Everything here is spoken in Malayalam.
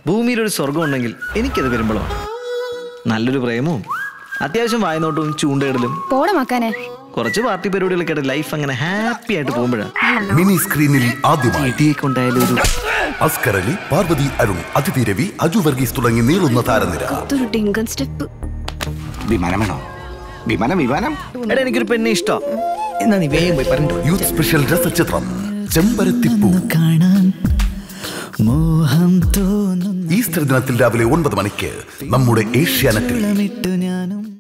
ഭൂമിയിൽ ഒരു സ്വർഗം ഉണ്ടെങ്കിൽ എനിക്കത് വരുമ്പോഴോ നല്ലൊരു പ്രേമവും അത്യാവശ്യം വായനോട്ടവും ചൂണ്ടയിടലും പോടമാക്കാനെ കുറച്ച് പാർട്ടി പരിപാടികളൊക്കെ ആയിട്ട് ലൈഫ് അങ്ങനെ ഹാപ്പി ആയിട്ട് പോകുമ്പോഴാണ് മിനി സ്ക്രീനിൽ ആദ്യമായി ഇടിയൊക്കെ ഉണ്ടായാലും ഒരു അസ്കർ അലി പാർവതി അരുൺ അതിഥി രവി അജു വർഗീസ് തുടങ്ങി നീളുന്ന താരനിര ഒരു ഡിങ്കൻ സ്റ്റെപ്പ് വിമാനം വേണോ വിമാനം വിമാനം എടാ എനിക്കൊരു പെണ്ണെ ഇഷ്ടം എന്നാ നീ വേഗം പോയി പറഞ്ഞു യൂത്ത് സ്പെഷ്യൽ രസചിത്രം ചെമ്പരത്തിപ്പൂ കാണാൻ മോഹം തോന്നും ഈസ്റ്റർ ദിനത്തിൽ രാവിലെ ഒൻപത് മണിക്ക് നമ്മുടെ ഏഷ്യാനെറ്റിൽ ഇട്ടു ഞാനും